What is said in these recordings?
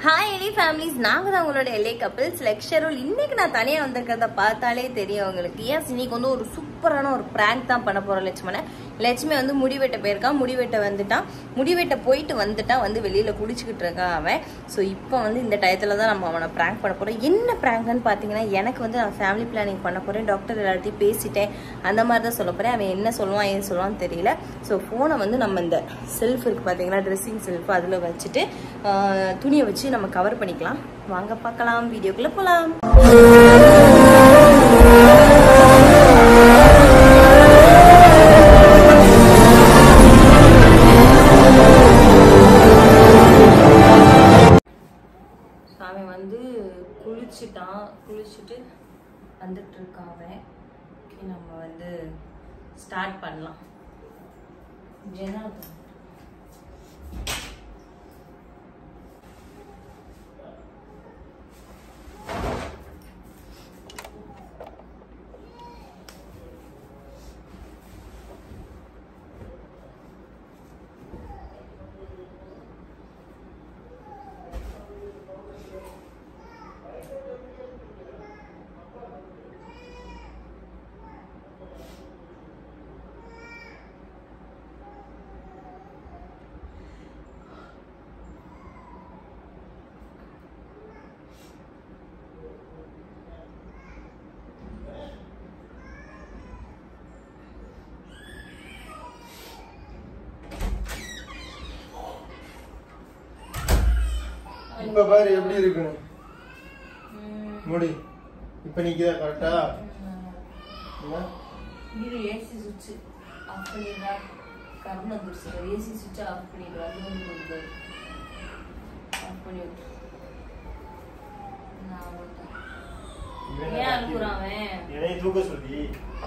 Hi எலி families நாங்கள் தான் உங்களோட எல்ஏ கப்பிள்ஸ் லெக்சரல் இன்னைக்கு நான் தனியாக வந்திருக்கிறத பார்த்தாலே தெரியும் உங்களுக்கு ஏன் இன்னைக்கு வந்து ஒரு சூப்பரான ஒரு ப்ராங்க் தான் பண்ண போகிறோம் லட்சுமணை லட்சுமி வந்து முடிவெட்ட போயிருக்கான் முடிவெட்ட வந்துட்டான் முடிவெட்ட போயிட்டு வந்துட்டான் வந்து வெளியில் குடிச்சிக்கிட்டு இருக்கான் அவன் ஸோ இப்போ வந்து இந்த டயத்தில் தான் நம்ம அவனை ப்ராங்க் பண்ண போகிறோம் என்ன ப்ராங்க்னு பார்த்தீங்கன்னா எனக்கு வந்து நான் ஃபேமிலி பிளானிங் பண்ண போகிறேன் டாக்டர் எல்லாத்தையும் பேசிட்டேன் அந்த மாதிரி தான் சொல்ல போகிறேன் அவன் என்ன சொல்லுவான் ஏன் சொல்லுவான்னு தெரியல ஸோ ஃபோனை வந்து நம்ம இந்த செல்ஃப் இருக்குது பார்த்தீங்களா ட்ரெஸ்ஸிங் செல்ஃப் அதில் வச்சுட்டு ஆஹ், துணியை வச்சு நம்ம கவர் பண்ணிக்கலாம் வாங்க பார்க்கலாம் வீடியோக்குள்ளே போகலாம் சாமி வந்து குளிச்சுட்டான் குளிச்சுட்டு வந்துட்டு இருக்கான் அவன் Okay, நம்ம வந்து ஸ்டார்ட் பண்ணலாம் ஜன்னல் திறந்து. இப்ப பாரு எப்படி இருக்குன்னு ம், முடி இப்ப நிக்குதா கரெக்டா என்ன? இது ஏசி சுவிட்ச் ஆஃப் பண்ணிடுறா கருணை வந்துருச்சு ஏசி சுவிட்ச் ஆஃப் பண்ணிடுறா அது வந்து கொடுக்குது ஆஃப் பண்ணி விட்டு நான் வந்துட்டேன். இவன் ஏன் என்ன அனுப்புறான் அவன் என்னைய தூக்க சொல்லி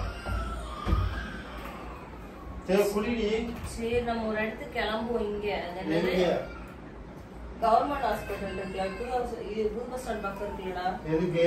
சரி குளிடி சரி நம்ம ஒரு இடத்துக்கு கிளம்புவோம் இங்க அது என்னது எங்க கவர்மெண்ட் ஹாஸ்பிட்டல் இருக்குல்ல டூ ஹவுஸ் இது புது பஸ் ஸ்டாண்ட் பக்கம் இருக்குல்லடா எதுக்கு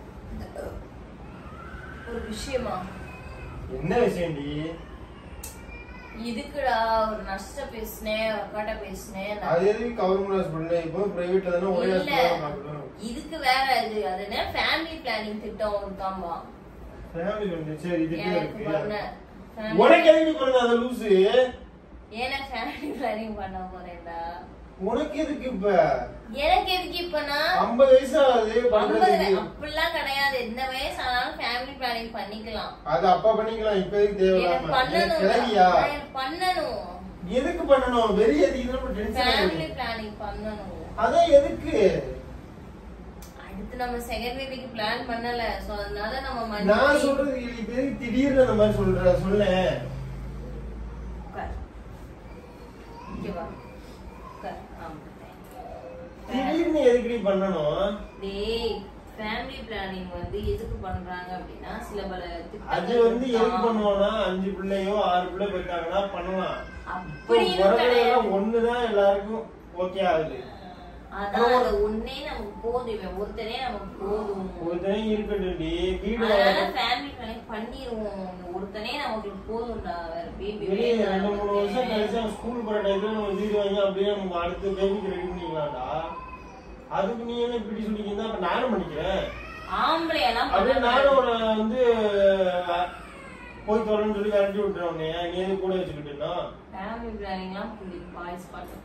ஒரு விஷயமா என்ன விஷயம்டி இதுக்குடா ஒரு நர்ஸ்ட பேசினேன் ஒரு அக்காட்ட பேசினேன் நான் அது எதுக்கு கவர்மெண்ட் ஹாஸ்பிட்டல் இப்போ பிரைவேட்ல தானே ஒரே இல்ல ஹாஸ்பிட்டல் பார்க்கணும் இதுக்கு வேற இது அது என்ன ஃபேமிலி பிளானிங் திட்டம் இருக்காம்பா ஃபேமிலி வந்து சரி இதுக்கு எனக்கு இருக்கு பண்ண உனக்கு எதுக்கு பண்ணுது அந்த லூசு ஏன்னா ஃபேமிலி பிளானிங் பண்ண போறேன்டா உனக்கு எதுக்கு இப்ப எனக்கு எதுக்கு இப்பனா ஐம்பது வயசு ஆகுது ஐம்பது பண்றதுக்கு அப்படிலாம் கிடையாது எந்த வயசு ஆனாலும் ஃபேமிலி பிளானிங் பண்ணிக்கலாம் அது அப்பா பண்ணிக்கலாம் இப்ப எதுக்கு எனக்கு தேவையில்லாம எனக்கு பண்ணணும் கிளவியா நான் எனக்கு பண்ணணும் எதுக்கு பண்ணணும் வெறி எதுக்கு நம்ம டென்ஷன் ஃபேமிலி பிளானிங் பண்ணணும் அதான் எதுக்கு அடுத்து நம்ம செகண்ட் பேபிக்கு பிளான் பண்ணல சோ அதனால நம்ம நான் மந்த்லி சொல்றது கேளு. இப்ப எதுக்கு திடீர்னு அந்த மாதிரி சொல்ற சொல்லேன் உட்கார். இங்க வா. உட்கார். ஆமா. திடீர்னு எதுக்கு நீ பண்ணணும் டேய் ஃபேமிலி பிளானிங் வந்து எதுக்கு பண்றாங்க அப்படின்னா சில பல அது திட்டங்கள் வந்து எதுக்கு இருக்காம். பண்ணுவோம்னா அஞ்சு பிள்ளையோ ஆறு பிள்ளை போயிட்டாங்கன்னா பண்ணலாம் இப்போ அப்படின்னு பிறகுலாம் கிடையாது. ஒண்ணுதான் எல்லாருக்கும் ஓகே ஆகுது அதான் அது ஒண்ணே நமக்கு போதும் இவன் ஒருத்தனே நமக்கு போதும் ஒருத்தனே இருக்கட்டும்டி வீடு அதனால ஃபேமிலி பிளானிங் பண்ணிருவோம் ஒருத்தனே நமக்கு போதும்டா வேற பேபி வெளியே ரெண்டு மூணு வருஷம் கழிச்சு அவன் ஸ்கூல் போற டயத்துல நம்ம வீடு வாங்கி அப்படியே நம்ம அடுத்த பேபிக்கு ரெடி பண்ணிக்கலாம்டா அதுக்கு நீ என்ன இப்படி சொல்லிக்கிருந்தா அப்ப நானும் பண்ணிக்கிறேன் ஆம்பளை எல்லாம் அப்படியே பண்ண நானும் உன்னை வந்து அஹ், போய் தொலைன்னு சொல்லி விரட்டி விட்டுறேன் உன்னைய. நீ எதுக்கு கூட வச்சுக்கிட்டுனா ஃபேமிலி பிளானிங்லாம் பிடிக்கும் பாய்ஸ் பாட்டு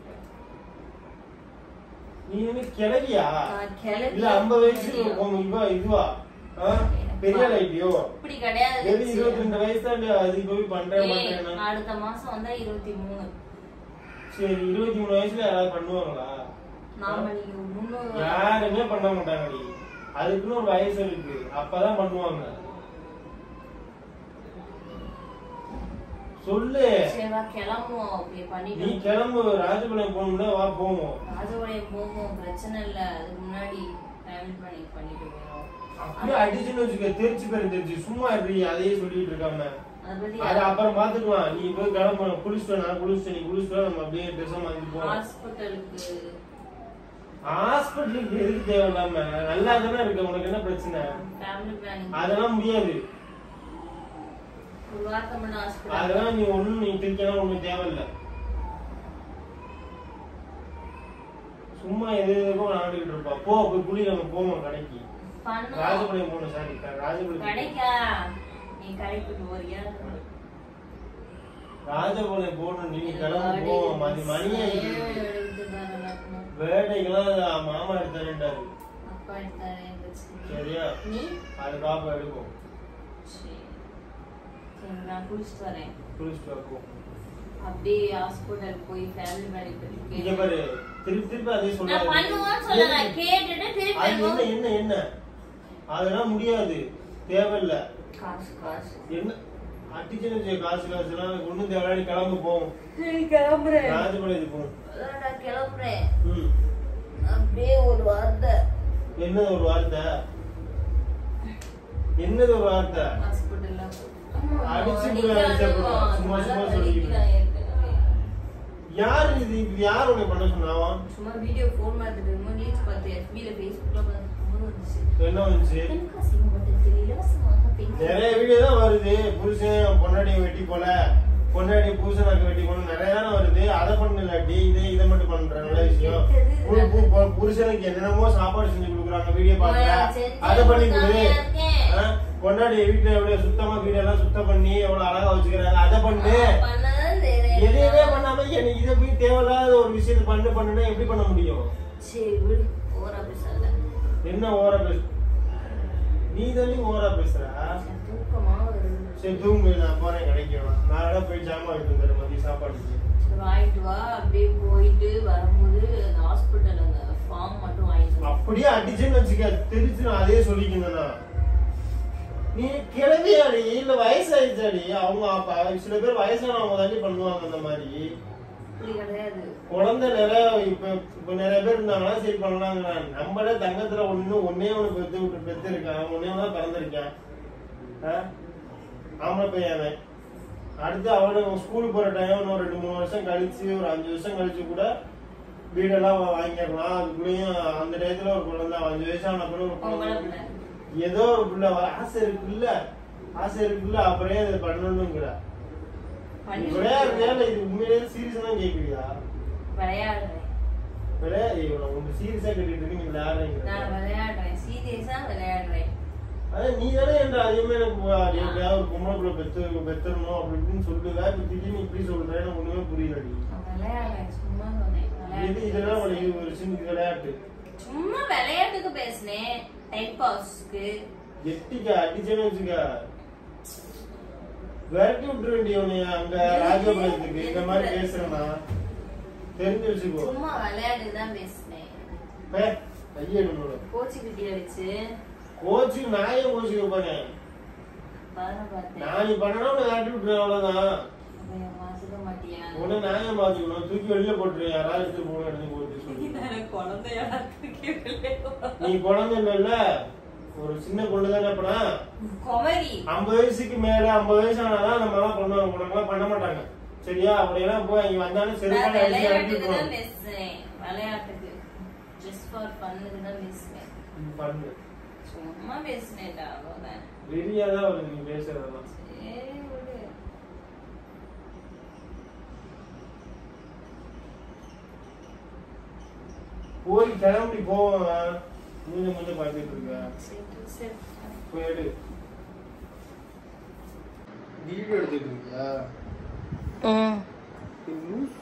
நீ என்ன கிளவியா நான் கிளவி. இல்ல ஐம்பது வயசு உன் இவா இதுவா ஆ? பெரிய லைட்டியோ அப்படி கிடையாது வெறும் இருபத்தி ரெண்டு வயசு தான் அதுக்கு போய் பண்றேன் ஏய், பண்றேன் அடுத்த மாசம் வந்தா இருபத்தி மூணு சரி இருபத்தி மூணு வயசுல யாராவது பண்ணுவாங்களா நாம நீங்க முன்னூறு யாருமே பண்ண மாட்டாங்கடி அதுக்குன்னு ஒரு வயசு இருக்கு அப்பதான் பண்ணுவாங்க சொல்லு சரி வா கிளம்புவோம் அப்படி நீ பண்ணிட்டு கிளம்பு ராஜபாளையம் போகணும்னா வா போவோம் ராஜபாளையம் போவோம் பிரச்சனை இல்ல அதுக்கு முன்னாடி ஃபேமிலி பிளானிங் பண்ணிட்டு போயிடும் அப்படியே அடிச்சுன்னு வச்சுக்க தெரிச்சு பேரு தெரிச்சு சும்மா இருடி அதையே சொல்லிட்டு இருக்காம அதை பத்தி அது அப்புறம் பாத்துக்கலாம் நீ போய் கிளம்ப குளிச்சுட்டு நான் குளிச்சுட்டு நீ குளிச்சுட்டு நம்ம அப்படியே ட்ரெஸ் மாத்தி போவோம் ஹாஸ்பிட்டலுக்கு ஹாஸ்பிட்டலுக்கு எதுக்கு தேவையில்லாம நல்லா தானே இருக்க உனக்கு என்ன பிரச்சனை ஃபேமிலி பிளானிங் அதெல்லாம் முடியாது ஒரு வாரம் பண்ண ஹாஸ்பிட்டல் அதெல்லாம் நீ ஒண்ணும் நீ திருக்கலாம் ஒண்ணும் தேவையில்ல சும்மா எது எதுக்கும் விளாண்டுக்கிட்டு இருப்பா போ போய் குளி நம்ம போவோம் கடைக்கு பண்ணுவோம் ராஜபாளையம் போகணும் சாரி ராஜபாளையம் கடைக்கா நீ கடைக்கு போறியா ராஜபாளையம் போகணும் நீங்க கிளம்பி போவோம் மணி மணி ஆயிடுச்சு. ஏழு எடுத்து தரலாம். வேட்டைக்கெல்லாம் மாமா எடுத்தாருன்ட்டாரு அப்பா எடுத்தாரே பிரச்சனை. சரியா நீ அது காப்பா எடுக்கும் சரி சரி, நான் குளிச்சுட்டு வரேன் குளிச்சுட்டு வைப்போம் அப்படியே ஹாஸ்பிட்டல் போய் ஃபேமிலி இங்க மெடிக்கல் பாரு திருப்பி திருப்பி அதே நான் சொல்லாத பண்ணுவேன்னு சொல்ல நான் கேட்டுட்டு திருப்பி அது என்ன என்னமோ- என்ன என்ன அதெல்லாம் முடியாது தேவையில்ல காசு காசு என்ன அடிச்சுன்னு வச்சுக்க, காசு காசு எல்லாம் ஒண்ணும் தேவையில்ல கிளம்பு போவோம் சரி, கிளம்புறேன் ராஜபாளையத்துக்கு போவோம் அதான் நான் கிளம்புறேன் ம் அப்படியே ஒரு வார்த்தை என்னது ஒரு வார்த்தை என்னது ஒரு வார்த்தை ஹாஸ்பிட்டல்ல அடிச்சு போய் அடிச்சா போதும். சும்மா சும்மா சொல்லிக்கிட்டு. யாரு இது இது யார் உன்னை பண்ண சொன்னாவா சும்மா வீடியோ ஃபோன் பார்த்துட்டு இருக்கும்போது ரீல்ஸ் பார்த்து FB ல ஃபேஸ்புக்ல பார்த்து வந்துச்சு என்ன வந்துச்சு எனக்கு அசிங்கப்பட்டது இலவசமாக பெண் நிறைய வீடியோ தான் வருது புருஷன் பொண்டாட்டியை வெட்டி போல பொண்டாட்டி புருஷனாக்கு வெட்டி போல நிறைய தானே வருது அதை பண்ணலாட்டி இதை இதை மட்டும் பண்ற நல்ல விஷயம் பு- பு- பு- புருஷனுக்கு என்னென்னமோ சாப்பாடு செஞ்சு கொடுக்குறாங்க வீடியோ பார்க்க அதை பண்ணி கொடு ஆ? பொண்டாட்டி வீட்டுல எவ்வளவு சுத்தமா வீடெல்லாம் சுத்தம் பண்ணி எவ்வளவு அழகா வச்சுக்கிறாங்க அதை பண்ணு பண்ணதான் தெரியும். எதையுமே பண்ணாம எனக்கு இதை போய் தேவையில்லாத ஒரு விஷயத்தை பண்ணு பண்ணுனா எப்படி பண்ண முடியும் சரி விடு ஓரா பேசாத என்ன ஓரா பேச நீ தானே ஓரா பேசுற தூக்கமா வருது சரி தூங்கு நான் போறேன் கிடைக்கும் நான் போய் ஜாமான் எடுத்து தரேன் மதியம் சாப்பாடுக்கு சரி, வாங்கிட்டு வா அப்படியே போயிட்டு வரும்போது அந்த ஹாஸ்பிட்டல் அந்த ஃபார்ம் மட்டும் வாங்கிட்டு வா. அப்படியே அடிச்சுன்னு வச்சுக்க தெரிச்சு நான் அதே சொல்லிக்கணும்னா நீ கிளவியாடி இல்ல வயசாயிடுச்சாடி அவங்க அப்ப சில பேர் வயசானவங்க தாண்டி பண்ணுவாங்க அந்த மாதிரி அப்படி கிடையாது குழந்தை நிறைய இப்ப இப்ப நிறைய பேர் இருந்தாங்கன்னா சரி பண்ணலாங்க நம்மளே தங்கத்துல ஒண்ணு ஒன்னே ஒண்ணு பெத்து விட்டு பெத்து இருக்கான் ஒன்னே ஒண்ணு தான் பிறந்திருக்கான் ஆ? ஆம்பளை பையன் அவன். அடுத்து அவனு ஸ்கூல் போற டைம் இன்னும் ரெண்டு மூணு வருஷம் கழிச்சு ஒரு அஞ்சு வருஷம் கழிச்சு கூட வீடெல்லாம் வா- வாங்கிடலாம் அதுக்குள்ளேயும் அந்த டயத்துல ஒரு குழந்தை அஞ்சு வயசு ஆன பிறகு ஒரு பொம்பளை குழந்தை பிள்ளை. ஏதோ ஒரு பிள்ளை வ- ஆசை இருக்குல்ல ஆசை இருக்குல்ல அப்புறம் அதை பண்ணணுங்கிற பண்ணி விளையாடுறியா இல்ல இது உண்மையிலேயே சீரியஸா தான் கேக்குறியா விளையாடுறேன் விளையாடு இவனை உங்க சீரியஸா கேட்டுட்டு இருக்கு நீ விளையாடுறீங்க நான் விளையாடுறேன் சீரியஸா விளையாடுறேன் அதான் நீ தானே என்ற அதிகமா எனக்கு போ- நீ எப்படியாவது ஒரு பொம்பளை பிள்ளை பெத்து பெத்துடணும் அப்படி இப்படின்னு சொல்லுவ இப்ப திடீர்னு இப்படி சொல்ற எனக்கு ஒண்ணுமே புரியலடி நான் விளையாடுறேன் சும்மா சொன்னேன் இது இதெல்லாம் ஒரு விளையாடுறேன். இது ஒரு சின்ன விளையாட்டு சும்மா விளையாட்டுக்கு பேசினேன் டைம் பாஸ்க்கு எட்டிக்க அடிச்சேன்னு வச்சுக்க விரட்டி விட்டுற வேண்டிய உன்னைய அங்க ராஜபாளையத்துக்கு இந்த மாதிரி பேசுறேன்னா தெரிஞ்சு வச்சுக்கோ சும்மா விளையாட்டுக்கு தான் பேசினேன் பே, கையெடுங்களோட கோச்சிக்கிட்டே வச்சு கோச்சு நான் ஏன் கோச்சுக்க போறேன் பாரு பார்த்தேன் நான் நீ பண்ணனா உன்னை விரட்டி விட்டுறேன் அவ்வளவுதான் அப்ப என் மாசுக்க மாட்டியா உன்னை நான் ஏன் பாத்துக்கணும் தூக்கி வெளியில போட்டுருவேன் யாராவது எடுத்து போகணும் எடுத்து போட்டு சொல்லி குழந்தையா நீ குழந்தை இல்ல ஒரு சின்ன பொண்ணு தானே அப்பனா குமரி ஐம்பது வயசுக்கு மேல ஐம்பது வயசு ஆனாதான் நம்ம எல்லாம் பண்ணுவாங்க உனக்கெல்லாம் பண்ண மாட்டாங்க சரியா அப்படியெல்லாம் போய் இங்க வந்தாலும் நான் செருப்பால அடிச்சு விளையாட்டுக்கு தான் அடிச்சு பேசுறேன் விளையாட்டுக்கு ஜஸ்ட் ஃபார் ஃபன்னுக்கு தான் பேசுறேன் பண்ணு சும்மா பேசினேன்டா அவ்வளவுதான் வெறியா தான் வருது நீ பேசுறதெல்லாம் சரி விடு போய் கிளம்பி போவாங்க மூஞ்ச மூஞ்ச பார்த்துட்டு இருக்க சரி சரி போய் எடு வீடியோ எடுத்துட்டு இருக்கியா ம் லூஸ்.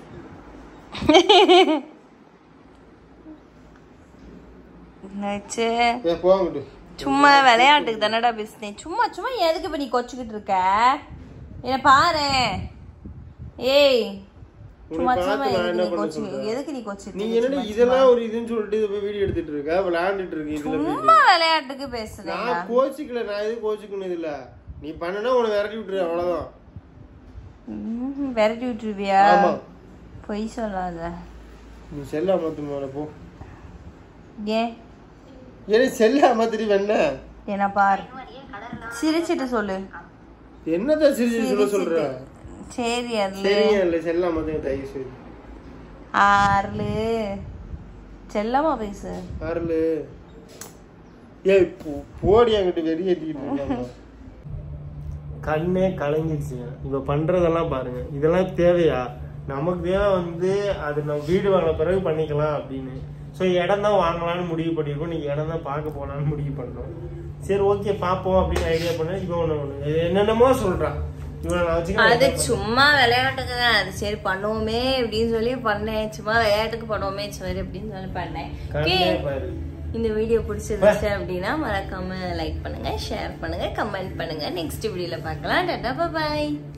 என்னாச்சு ஏ போங்கிட்டு சும்மா விளையாட்டுக்கு தானடா பேசினேன் சும்மா சும்மா எதுக்கு இப்ப நீ கொச்சுக்கிட்டு இருக்க என்ன பாரு ஏய் சும்மா உன்னை சும்மா பார்த்து எதுக்கு நீ நான் என்ன பண்ண கொச்சு சொல்றேன்? எதுக்கு நீ கொச்சுட்டு நீ இருக்க? என்னடி சும்மா, இதெல்லாம் ஒரு இதுன்னு சொல்லிட்டு இதை போய் வீடியோ எடுத்துட்டு இருக்க விளையாண்டுட்டு இருக்கு இதுல போய். சும்மா விளையாட்டுக்கு பேசுறேன் நான் கோச்சிக்கல நான் எதுவும் கோச்சிக்கணும் இதுல நீ பண்ணனா உன்னை விரட்டி விட்டுரு அவ்வளவுதான் விரட்டி விட்டுருவியா ஆமா பொய் சொல்லாத நீ செல்ல அமர்த்து மேல போ ஏன் ஏன் செல்ல அமர்த்திரி வேண என்ன பாரு சிரிச்சிட்டு சொல்லு என்னத்த சிரிச்சு சொல்ல சொல்ற சரி அதுல சரிங்க இல்ல செல்ல அமர்த்துங்க தயவு செய்து ஆறுல செல்லமா பேசு அருளு ஏய் போ- போடி அங்கிட்டு வெறி ஏத்திக்கிட்டு இருக்காங்க கண்ணே கலங்கிருச்சு இப்ப பண்றதெல்லாம் பாருங்க இதெல்லாம் தேவையா நமக்கு தேவை வந்து அது நம்ம வீடு வாங்கின பிறகு பண்ணிக்கலாம் அப்படின்னு ஸோ இடம் தான் வாங்கலாம்னு முடிவு பண்ணியிருக்கோம் நீங்க இடம் தான் பார்க்க போகலான்னு முடிவு பண்ணோம் சரி ஓகே பார்ப்போம் அப்படின்னு ஐடியா பண்ண இவன் ஒன்று ஒன்று என்னென்னமோ சொல்றான் இவனை நான் அது வச்சுக்க சும்மா விளையாட்டுக்கு தான் அது சரி பண்ணுவோமே அப்படின்னு சொல்லி பண்ணேன் சும்மா விளையாட்டுக்கு பண்ணுவோமே சரி அப்படின்னு சொல்லி பண்ணேன் கண்ணே Okay. பாரு இந்த வீடியோ பிடிச்சிருந்துச்சு அப்படின்னா மறக்காம லைக் பண்ணுங்க ஷேர் பண்ணுங்க கமெண்ட் பண்ணுங்க நெக்ஸ்ட் வீடியோல பார்க்கலாம் டாடா பாய்